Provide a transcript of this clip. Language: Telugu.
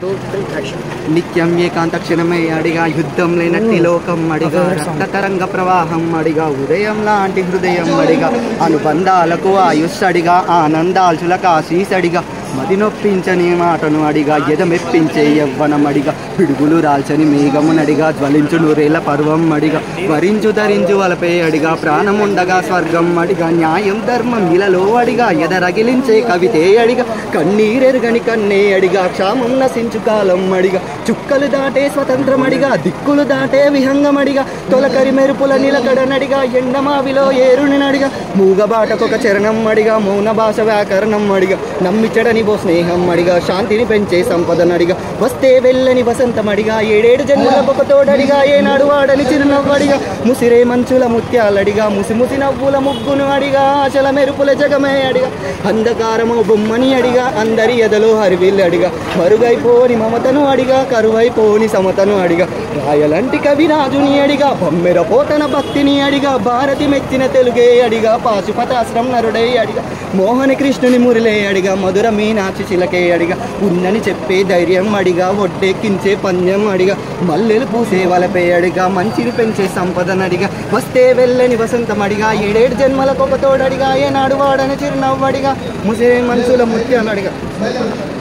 నిత్యం ఏకాంత క్షణమే అడిగా యుద్ధం లేనట్టి లోకం అడిగా రక్త తరంగ ప్రవాహం అడిగా ఉదయం లాంటి హృదయం అడిగా అనుబంధాలకు ఆయుష్ అడిగా ఆనందాల్చులకు ఆశీసడిగా మది నొప్పించని మాటను అడిగా ఎదమెప్పించే యవ్వనం అడిగా పిడుగులు రాల్చని మేఘమునడిగా జ్వలించు నూరేళ్ల పర్వం అడిగా వరించు ధరించు వలపే అడిగా ప్రాణముండగా స్వర్గం అడిగా న్యాయం ధర్మం ఇలలో అడిగా ఎదరగిలించే కవితే అడిగా కన్నీరెరుగని కన్నే అడిగా క్షామం నశించు కాలం అడిగా చుక్కలు దాటే స్వతంత్రం అడిగా దిక్కులు దాటే విహంగం అడిగా తొలకరి మెరుపుల నిలకడనడిగా ఎండమావిలో ఏరుని నడిగా మూగబాటకొక చరణం అడిగా మౌన భాష వ్యాకరణం అడిగా నమ్మిచ్చడని బో స్నేహం అడిగా శాంతిని పెంచే సంపదనడిగా వస్తే వెళ్ళని వసంతం అడిగా ఏడేడు జన్మలకు ఒక తోడడిగా ఏనాడు వాడని చిరునవ్వడిగా ముసిరే మంచుల ముత్యాలడిగా ముసిముసి నవ్వుల ముగ్గును అడిగా ఆశల మెరుపుల జగమే అడిగా అంధకారము బొమ్మని అడిగా అందరి ఎదలో హరివిల్లు అడిగా మరుగైపోని మమతను అడిగా కరువైపోని సమతను అడిగా రాయలంటి కవిరాజుని అడిగా బొమ్మెర పోతన భక్తిని అడిగా భారతి మెచ్చిన తెలుగే అడిగా పాశుపతాశ్రం నరుడై అడిగా మోహన కృష్ణుని మురళే అడిగా మధుర మీనాక్షి చిలకే అడిగా ఉన్నని చెప్పే ధైర్యం అడిగా ఒడ్డెక్కించే పందెం అడిగా మల్లెలు పూసే వలపే అడిగా మంచిని పెంచే సంపదనడిగా వస్తే వెళ్ళని వసంతం అడిగా ఏడేడు జన్మలకు ఒక తోడడిగా ఏనాడు వాడని చిరునవ్వడిగా ముసే మనసుల ముత్యాలు అడిగా